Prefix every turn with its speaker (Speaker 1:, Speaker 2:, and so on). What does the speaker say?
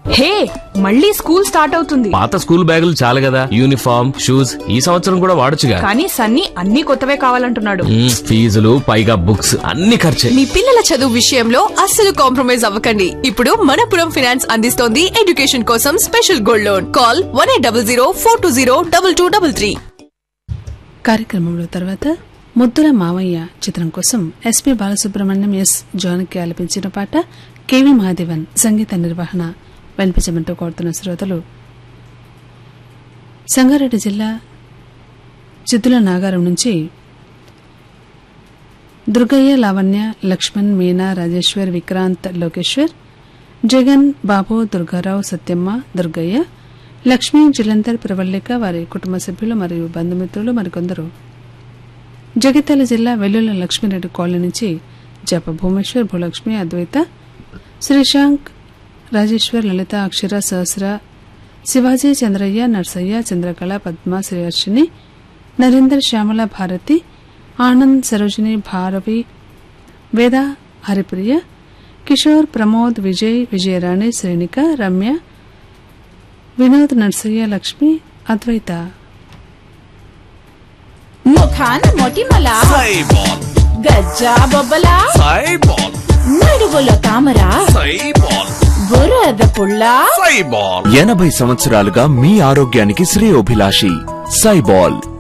Speaker 1: హే మళ్ళీ school start అవుతుంది
Speaker 2: పాత స్కూల్ బ్యాగులు చాలు కదా యూనిఫామ్ షూస్ ఈ సంవత్సరం కూడా వాడొచ్చుగా
Speaker 1: కానీ సన్నీ అన్ని కొత్తవే కావాలంటున్నాడు
Speaker 2: మ్మ్, ఫీజులు పైగా బుక్స్ అన్ని ఖర్చే
Speaker 3: మీ పిల్లల చదువు విషయంలో అస్సలు కాంప్రమైజ్ అవ్వకండి ఇప్పుడు మనపురం ఫినాన్స్ అందిస్తోంది ఎడ్యుకేషన్ కోసం special gold loan call one eight double zero four two zero double two double three
Speaker 4: కార్యక్రమంలో తర్వాత ముద్దుల మావయ్య చిత్రం కోసం ఎస్పి బాలసుబ్రహ్మణ్యం ఎస్ జానకి ఆలపించిన పాట కెవి మహాదేవన్ సంగీత నిర్వహణ వినిపించమంటూ కోరుతున్న శ్రోతలు సంగారెడ్డి జిల్లా చిద్దుల నాగారం నుంచి దుర్గయ్య లావణ్య లక్ష్మణ్ మీనా రాజేశ్వర్ విక్రాంత్ లోకేశ్వర్ జగన్ బాబు దుర్గారావు సత్యమ్మ దుర్గయ్య లక్ష్మీ జలంధర్ ప్రవల్లిక వారి కుటుంబ సభ్యులు మరియు బంధుమిత్రులు మరికొందరు జగిత్యాల జిల్లా వెల్లుల లక్ష్మీరెడ్డి కాలనీ నుంచి జప భూమేశ్వర్ భూలక్ష్మి అద్వైత శ్రీశాంక్ రాజేశ్వర్ లలిత అక్షర సహస్ర శివాజీ చంద్రయ్య నర్సయ్య చంద్రకళ పద్మ శ్రీహర్షిని నరేందర్ శ్యామల భారతి ఆనంద్ సరోజిని భారవి వేద హరిప్రియ కిషోర్ ప్రమోద్ విజయ్ విజయరాణి శ్రేణిక రమ్య వినోద్ నర్సయ్య లక్ష్మి అద్వైత
Speaker 5: ముఖాన మొటిమల
Speaker 6: సైబాల్
Speaker 5: గజ్జా బొబ్బల
Speaker 6: సైబాల్
Speaker 5: నడుగులో తామర
Speaker 6: సైబాల్
Speaker 5: బురద పుల్ల
Speaker 6: సైబాల్ ఎనభై సంవత్సరాలుగా మీ ఆరోగ్యానికి శ్రేయోభిలాషి సైబాల్